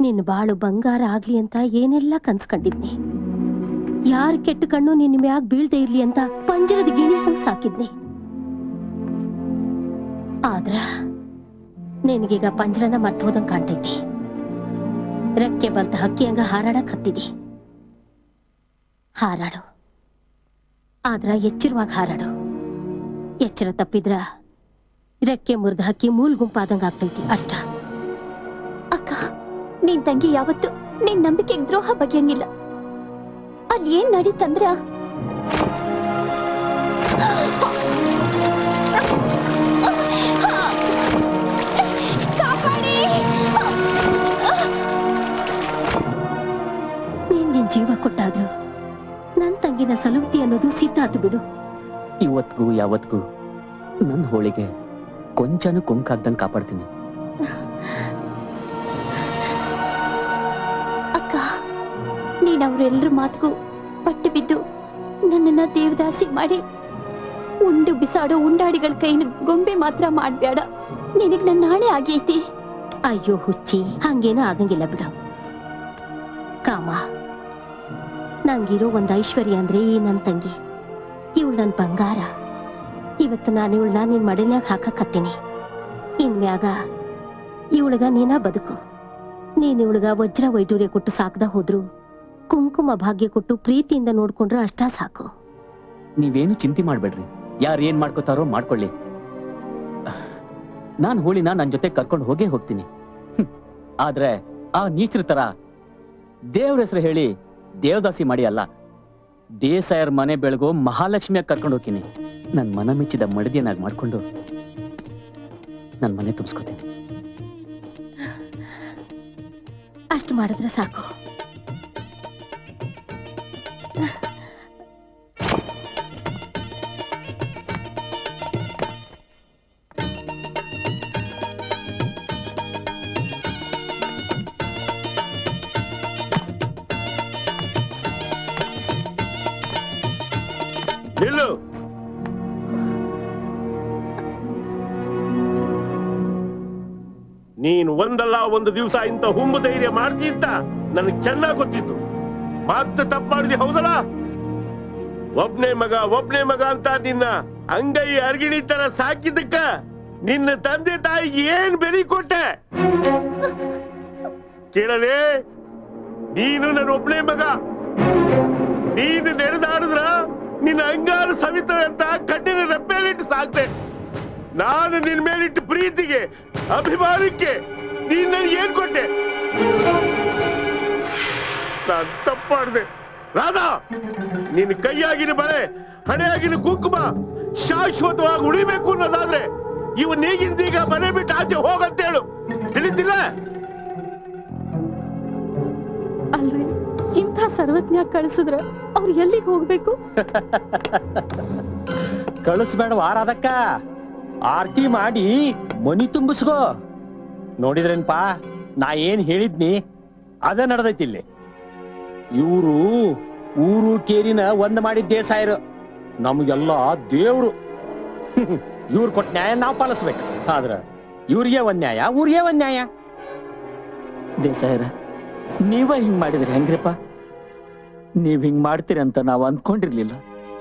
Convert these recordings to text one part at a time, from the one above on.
ನಿನ್ನ ಬಾಳು ಬಂಗಾರ ಆಗ್ಲಿ ಅಂತ ಏನೆಲ್ಲ ಕನ್ಸ್ಕೊಂಡಿದ್ನಿ ಯಾರ ಕೆಟ್ಟ ಕಣ್ಣು ನಿನ್ನ ಮ್ಯಾಗ್ ಬೀಳ್ದೆ ಇರ್ಲಿ ಅಂತ ಪಂಜರದ ಗಿಣಿ ಹಂಗ್ ಸಾಕಿದ್ನಿ ಆದ್ರ ನಿನಗೀಗ ಪಂಜರನ ಮರ್ತ್ ಹೋದಂಗ್ ಕಾಣ್ತೈತಿ ರೆಕ್ಕೆ ಬಲ್ತ ಹಕ್ಕಿ ಹಂಗ ಹಾರಾಡಕ್ ಹತ್ತಿದಿ ಹಾರಾಡು ಆದ್ರ ಎಚ್ಚರವಾಗಿ ಹಾರಾಡು ಎಚ್ಚರ ತಪ್ಪಿದ್ರ ರೆಕ್ಕೆ ಮುರಿದ ಹಕ್ಕಿ ಮೂಲ್ ಗುಂಪಾದಂಗ ಆಗ್ತೈತಿ ಅಷ್ಟ ಅಕ್ಕ ನಿನ್ ತಂಗಿ ಯಾವತ್ತು ನಿನ್ ನಂಬಿಕೆಗ್ ದ್ರೋಹ ಬಗೆಯಂಗಿಲ್ಲ ಅಲ್ಲಿ ಏನ್ ನಡೀತಂದ್ರ ನೀನ್ ನಿನ್ ಜೀವ ಕೊಟ್ಟಾದ್ರು ನನ್ ತಂಗಿನ ಸಲುವತಿ ಅನ್ನೋದು ಸಿದ್ಧಾತು ಬಿಡು ಇವತ್ಗೂ ಯಾವತ್ಗೂ ನನ್ನ ಹೋಳಿಗೆ ಕೊಂಚನೂ ಕೊಂಕಾಗ್ದಂಗ್ ಕಾಪಾಡ್ತೀನಿ ಅಕ್ಕ ನೀನ್ ಅವ್ರೆಲ್ರ ಮಾತ್ಗೂ ಪಟ್ಟು ಬಿದ್ದು ನನ್ನನ್ನ ದೇವದಾಸಿ ಮಾಡಿ ಉಂಡು ಬಿಸಾಡೋ ಉಂಡಾಡಿಗಳ ಕೈನ ಗೊಂಬೆ ಮಾತ್ರ ಮಾಡ್ಬೇಡ ನಿನಗ್ ನನ್ನ ನಾಳೆ ಆಗೈತಿ ಅಯ್ಯೋ ಹುಚ್ಚಿ ಹಂಗೇನೂ ಆಗಂಗಿಲ್ಲ ಬಿಡು ಕಾಮ ನಂಗಿರೋ ಒಂದ್ ಐಶ್ವರ್ಯ ಅಂದ್ರೆ ಈ ನನ್ ತಂಗಿ ಇವಳು ನನ್ ಬಂಗಾರ ಇವತ್ತು ನಾನು ಇವಳನ್ನ ನಿನ್ ಮಡಿನ್ಯಾಗ ಹಾಕಕತ್ತೀನಿ ಇನ್ಮ್ಯಾಗ ಇವಳಗ ನೀನ ಬದುಕು ನೀನ್ ಇವಳಗ ವಜ್ರ ವೈಡೂರ್ಯ ಕೊಟ್ಟು ಸಾಕದ ಹೋದ್ರು ಕುಂಕುಮ ಭಾಗ್ಯ ಕೊಟ್ಟು ಪ್ರೀತಿಯಿಂದ ನೋಡ್ಕೊಂಡ್ರೆ ಅಷ್ಟ ಸಾಕು ನೀವೇನು ಚಿಂತೆ ಮಾಡ್ಬೇಡ್ರಿ ಯಾರು ಏನ್ ಮಾಡ್ಕೋತಾರೋ ಮಾಡ್ಕೊಳ್ಳಿ ನಾನ್ ಹೋಳಿನ ನನ್ ಜೊತೆ ಕರ್ಕೊಂಡು ಹೋಗೇ ಹೋಗ್ತೀನಿ ಹ್ಮ್. ಆದ್ರೆ ಆ ನೀಚರ ತರ ದೇವ್ರ ಹೆಸರು ಹೇಳಿ ದೇವದಾಸಿ ಮಾಡಿ ಅಲ್ಲ ದೇಸಾಯರ್ ಮನೆ ಬೆಳಗೋ ಮಹಾಲಕ್ಷ್ಮಿಯಾಗಿ ಕರ್ಕೊಂಡು ಹೋಗ್ತೀನಿ ನನ್ ಮನ ಮೆಚ್ಚಿದ ಮಡದಿಯನ್ನಾಗಿ ಮಾಡ್ಕೊಂಡು ನನ್ ಮನೆ ತುಂಬಿಸ್ಕೋತೀನಿ ಅಷ್ಟು ಮಾಡಿದ್ರೆ ಸಾಕು ನಿಲ್ಲು ನೀನು ಒಂದಲ್ಲ ಒಂದು ದಿವಸ ಇಂಥ ಹುಂಬು ಧೈರ್ಯ ಮಾಡ್ತಿ ಅಂತ ನನಗೆ ಚೆನ್ನಾಗಿ ಗೊತ್ತಿತ್ತು ಮತ್ತೆ ತಪ್ಪು ಮಾಡಿದಿ ಹೌದಲ್ಲ ಒಬ್ನೇ ಮಗ ಒಬ್ನೇ ಮಗ ಅಂತ ನಿನ್ನ ಅಂಗೈ ಅರ್ಗಿಣಿ ತರ ಸಾಕಿದ್ದಕ್ಕ ನಿನ್ನ ತಂದೆ ತಾಯಿಗೆ ಏನ್ ಬೆಲೆ ಕೊಟ್ಟೆ ಕೇಳಲೇ ನೀನು ನನ್ನ ಒಬ್ನೇ ಮಗ ನೀನು ನೆರೆದಾಡಿದ್ರ ನಿನ್ನ ಅಂಗಾರು ಸವಿತವೆ ಅಂತ ಕಣ್ಣಿನ ರೆಪ್ಪೆಲಿಟ್ಟು ಸಾಕ್ತೆ ನಾನು ನಿನ್ ಮೇಲಿಟ್ಟು ಪ್ರೀತಿಗೆ ಅಭಿಮಾನಕ್ಕೆ ನೀನ್ ನನಗೆ ಏನ್ ಕೊಟ್ಟೆ ನಾನ್ ತಪ್ಪು ಮಾಡಿದೆ ರಾಧಾ ನಿನ್ನ ಕೈಯಾಗಿನ ಬಳೆ ಹಣೆಯಾಗಿನ ಕುಂಕುಮ ಶಾಶ್ವತವಾಗಿ ಉಳಿಬೇಕು ಅನ್ನೋದಾದ್ರೆ ಇವನ್ ಈಗಿಂದೀಗ ಮನೆ ಬಿಟ್ಟು ಆಚೆ ಹೋಗಂತೇಳು ತಿಳಿತಿಲ್ಲ ಅಲ್ರಿ ಇಂಥ ಸರ್ವಜ್ಞ ಕಳ್ಸಿದ್ರ ಅವ್ರು ಎಲ್ಲಿಗೆ ಹೋಗ್ಬೇಕು ಕಳಿಸ್ಬೇಡ ವಾರದಕ್ಕ ಆರ್ತಿ ಮಾಡಿ ಮನಿ ತುಂಬಿಸ್ಕೋ ನೋಡಿದ್ರೇನ್ಪಾ ನಾ ಏನ್ ಹೇಳಿದ್ನಿ ಅದ ನಡೆದೈತಿ ಇಲ್ಲಿ ಇವರು ಊರು ಕೇರಿನ ಒಂದ್ ಮಾಡಿದ್ದೇ ಸಾಯರು ನಮ್ಗೆಲ್ಲ ದೇವ್ರು ಇವ್ರು ಕೊಟ್ಟ ನ್ಯಾಯ ನಾವು ಪಾಲಿಸ್ಬೇಕು ಆದ್ರ ಇವ್ರಿಗೆ ಒಂದ್ ನ್ಯಾಯ ಊರಿಗೆ ಒಂದ್ ನ್ಯಾಯ ದೇಸಾಯರ ನೀವ ಹಿಂಗ್ ಮಾಡಿದ್ರಿ ಹೆಂಗ್ರಪ್ಪ ನೀವ್ ಹಿಂಗ್ ಮಾಡ್ತೀರಿ ಅಂತ ನಾವ್ ಅಂದ್ಕೊಂಡಿರ್ಲಿಲ್ಲ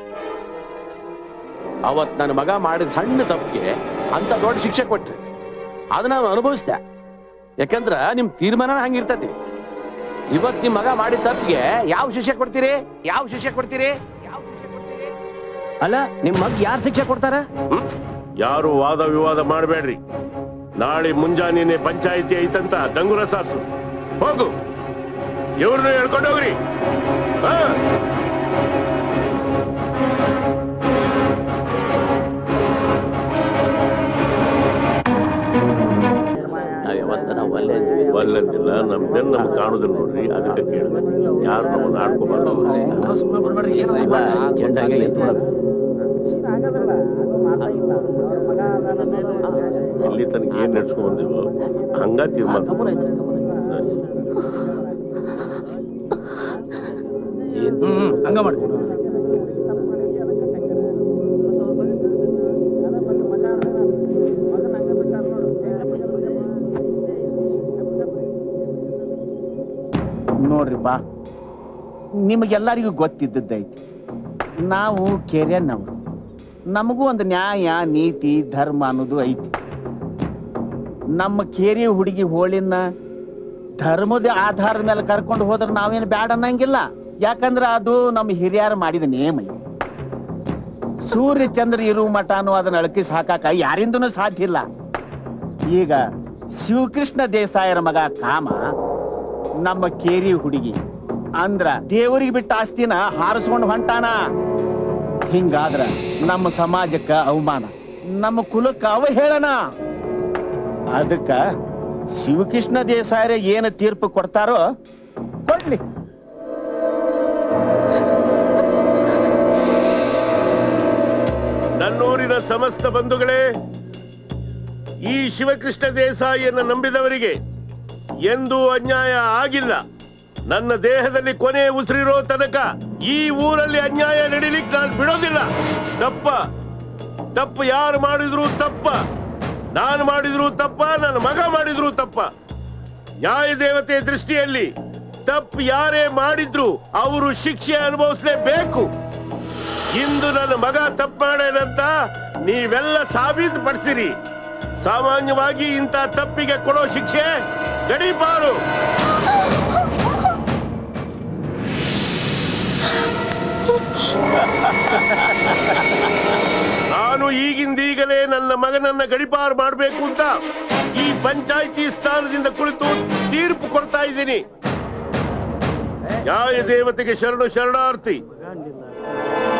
ಅವತ್ ನನ್ನ ಮಗ ಮಾಡಿದ ಸಣ್ಣ ತಪ್ಪಿಗೆ ಅಂತ ದೊಡ್ಡ ಶಿಕ್ಷೆ ಕೊಟ್ರಿ ಅದನ್ನ ನಾನು ಅನುಭವಿಸ್ದೆ ಯಾಕಂದ್ರ ನಿಮ್ ತೀರ್ಮಾನ ಹಂಗಿರ್ತತಿ ಇವತ್ ನಿಮ್ ಮಗ ಮಾಡಿದ ತಪ್ಪಿಗೆ ಯಾವ ಶಿಕ್ಷೆ ಕೊಡ್ತೀರಿ ಯಾವ ಶಿಕ್ಷೆ ಕೊಡ್ತೀರಿ ಅಲ್ಲ ನಿಮ್ ಮಗ್ ಯಾರ್ ಶಿಕ್ಷೆ ಕೊಡ್ತಾರ ಯಾರು ವಾದ ವಿವಾದ ಮಾಡಬೇಡ್ರಿ ನಾಳೆ ಮುಂಜಾನೆ ಪಂಚಾಯಿತಿ ಐತಂತ ಡಂಗುರ ಸಾರ್ಸು ಹೋಗು ಇವ್ರನ್ನ ಹೇಳ್ಕೊಂಡು ಹೋಗ್ರಿ ಹಾ ನಾವ್ ಯಾವತ್ತ ನಾವು ಅಲ್ಲೇ ಅಂದ್ವಿ. ಒಲ್ಲಂದಿಲ್ಲ ನಮ್ ಬೆನ್ ನಮ್ಗೆ ಕಾಣುದಿಲ್ಲ ನೋಡ್ರಿ ಅದಕ್ಕೆ ಕೇಳಿದೆ ಯಾರು ನಮ್ಮನ್ನ ಆಡ್ಕೋಬಾರ್ದು ಇಲ್ಲಿ ತನಕ ಏನ್ ನಡ್ಸ್ಕೊಂಡ್ ಬಂದಿವೋ ಹಂಗ ತೀರ್ಮಾನ ಸರಿ, ಸರಿ. ಹಂಗ ಮಾಡಿ ನೋಡ್ರಪ್ಪ ನಿಮಗೆಲ್ಲರಿಗೂ ಗೊತ್ತಿದ್ದದ್ದೈತಿ ನಾವು ಕೆರೆಯನ್ನವರು ನಮಗೂ ಒಂದು ನ್ಯಾಯ ನೀತಿ ಧರ್ಮ ಅನ್ನೋದು ಐತಿ ನಮ್ಮ ಕೇರಿ ಹುಡುಗಿ ಹೋಳಿನ ಧರ್ಮದ ಆಧಾರದ ಮೇಲೆ ಕರ್ಕೊಂಡು ಹೋದ್ರೆ ನಾವೇನು ಬ್ಯಾಡ ಅನ್ನಂಗಿಲ್ಲ ಯಾಕಂದ್ರೆ ಅದು ನಮ್ಮ ಹಿರಿಯರು ಮಾಡಿದ ನೇಮ ಇದು. ಸೂರ್ಯ ಚಂದ್ರ ಇರುವ ಮಠನು ಅದನ್ನ ಅಳಕಿಸಿ ಹಾಕಾಕ ಯಾರಿಂದನೂ ಸಾಧ್ಯ ಇಲ್ಲ ಈಗ ಶಿವಕೃಷ್ಣ ದೇಸಾಯರ ಮಗ ಕಾಮ ನಮ್ಮ ಕೇರಿ ಹುಡುಗಿ ಅಂದ್ರ ದೇವರಿಗೆ ಬಿಟ್ಟ ಆಸ್ತಿನ ಹಾರಿಸ್ಕೊಂಡು ಹೊಂಟಾನ ಹಿಂಗಾದ್ರ ನಮ್ಮ ಸಮಾಜಕ್ಕ ಅವಮಾನ ನಮ್ಮ ಕುಲಕ್ಕ ಅವಹೇಳನ ಅದಕ್ಕ ಶಿವಕೃಷ್ಣ ದೇಸಾಯರ ಏನು ತೀರ್ಪು ಕೊಡ್ತಾರೋ ಕೊಡ್ಲಿ ನನ್ನೂರಿನ ಸಮಸ್ತ ಬಂಧುಗಳೇ ಈ ಶಿವಕೃಷ್ಣ ದೇಸಾಯಿಯನ್ನು ನಂಬಿದವರಿಗೆ ಎಂದೂ ಅನ್ಯಾಯ ಆಗಿಲ್ಲ ನನ್ನ ದೇಹದಲ್ಲಿ ಕೊನೆ ಉಸಿರಿರೋ ತನಕ ಈ ಊರಲ್ಲಿ ಅನ್ಯಾಯ ನಡೀಲಿಕ್ಕೆ ನಾನು ಬಿಡೋದಿಲ್ಲ ತಪ್ಪ ತಪ್ಪು ಯಾರು ಮಾಡಿದ್ರು ತಪ್ಪ ನಾನು ಮಾಡಿದ್ರು ತಪ್ಪ ನನ್ನ ಮಗ ಮಾಡಿದ್ರು ತಪ್ಪ ನ್ಯಾಯ ದೇವತೆ ದೃಷ್ಟಿಯಲ್ಲಿ ತಪ್ಪು ಯಾರೇ ಮಾಡಿದ್ರು ಅವರು ಶಿಕ್ಷೆ ಅನುಭವಿಸಲೇಬೇಕು ಇಂದು ನನ್ನ ಮಗ ತಪ್ಪು ಮಾಡ್ಯಾನಂತ ನೀವೆಲ್ಲ ಸಾಬೀತುಪಡಿಸಿರಿ ಸಾಮಾನ್ಯವಾಗಿ ಇಂಥ ತಪ್ಪಿಗೆ ಕೊಡೋ ಶಿಕ್ಷೆ ಗಡೀಪಾರು ನಾನು ಈಗಿಂದೀಗಲೇ ನನ್ನ ಮಗನನ್ನ ಗಡಿಪಾರು ಮಾಡಬೇಕು ಅಂತ ಈ ಪಂಚಾಯಿತಿ ಸ್ಥಾನದಿಂದ ಕುಳಿತು ತೀರ್ಪು ಕೊಡ್ತಾ ಇದ್ದೀನಿ ನ್ಯಾಯ ದೇವತೆಗೆ ಶರಣು ಶರಣಾರ್ಥಿ